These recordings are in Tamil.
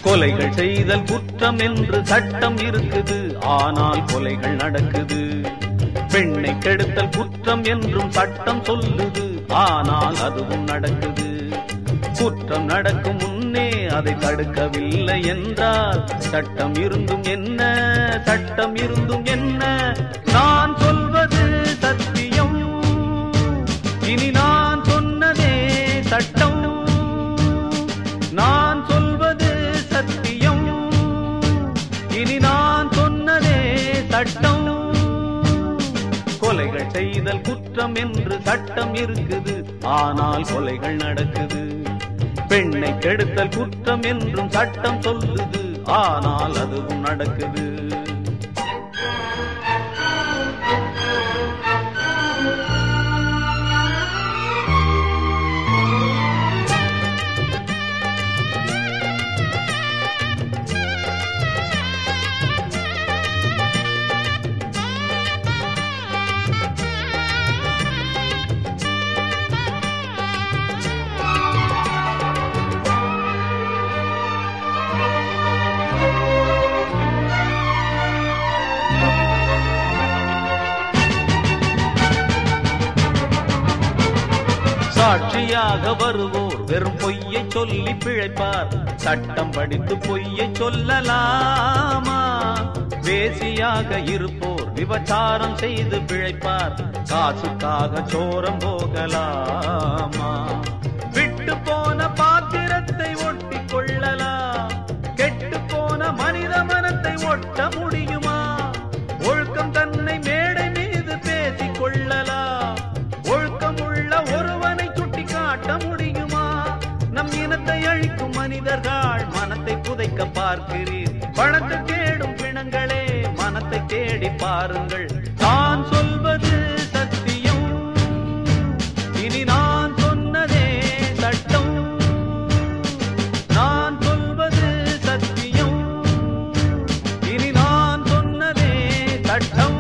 கொலைகள் செய்தல் குற்றம் என்று சட்டம் இருக்குது ஆனால் கொலைகள் நடக்குது பெண்ணை கெடுத்தல் குற்றம் என்றும் சட்டம் சொல்லுது ஆனால் அதுவும் நடக்குது குற்றம் நடக்கும் முன்னே அதை தடுக்கவில்லை என்றால் சட்டம் இருந்தும் என்ன சட்டம் இருந்தும் என்ன நான் சொல்வது சத்தியம் இனி நான் சொன்னதே சட்டம் நான் சொல்வது சத்தியம் இனி நான் சொன்னதே சட்டம் கொலைகள் செய்தல் குற்றம் என்று சட்டம் இருக்குது ஆனால் கொலைகள் நடக்குது பெண்ணை கெடுத்தல் குற்றம் என்றும் சட்டம் சொல்லுது ஆனால் அதுவும் நடக்குது சாட்சியாக வருவோர் வெறும் பொய்யை சொல்லி பிழைப்பார் சட்டம் படித்து பொய்யை சொல்லலாமா வேசியாக இருப்போர் விபச்சாரம் செய்து பிழைப்பார் காசுக்காக சோரம் போகலாமா விட்டு போன பாத்திரத்தை ஒட்டி கொள்ளலாம் கெட்டு போன மனித மனத்தை ஒட்ட முடியுமா ஒழுக்கம் தன்னை மேடை மீது பேசிக் கொள்ளலாம் ஒழுக்கம் உள்ள ஒருவனை சுட்டி காட்ட முடியுமா நம் இனத்தை அழிக்கும் மனிதர்கள் மனத்தை புதைக்க பார்க்கிறீர் பணத்தை தேடும் பிணங்களே மனத்தை தேடி பாருங்கள் நான் சொல்வது சத்தியம் இனி நான் சொன்னதே சட்டம் நான் சொல்வது சத்தியம் இனி நான் சொன்னதே சட்டம்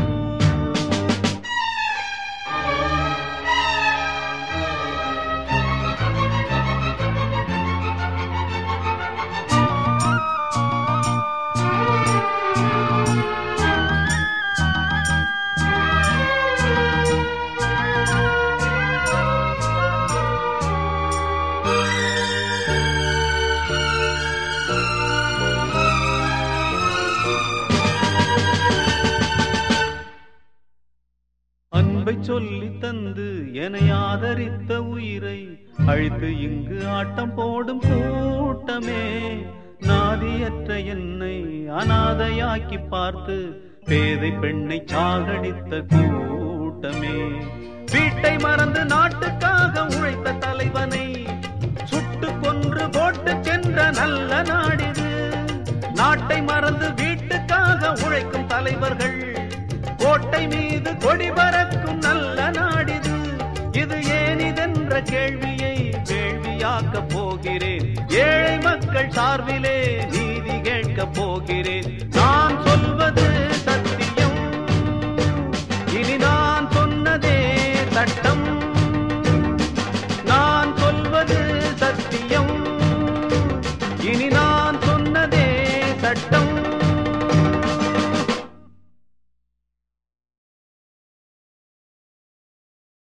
அன்பை சொல்லி தந்து என்னை ஆதரித்த உயிரை அழித்து இங்கு ஆட்டம் போடும் கூட்டமே நாதியற்ற என்னை அனாதையாக்கி பார்த்து பேதை பெண்ணை சாகடித்த கூட்டமே வீட்டை மறந்து நாட்டுக்காக உழைத்த தலைவனை சுட்டு கொன்று போட்டு சென்ற நல்ல நாடிது நாட்டை மறந்து வீட்டுக்காக உழைக்கும் தலைவர்கள் கோட்டை மீது கொடி பறக்கும் நல்ல நாடிது இது ஏனிதென்ற கேள்வியை கேள்வியாக்க போகிறேன் ஏழை மக்கள் சார்பிலே நீதி கேட்க போகிறேன் நான் சொல்வது சத்தியம் இனி நான் சொன்னதே சட்டம் நான் சொல்வது சத்தியம் இனி நான் சொன்னதே சட்டம்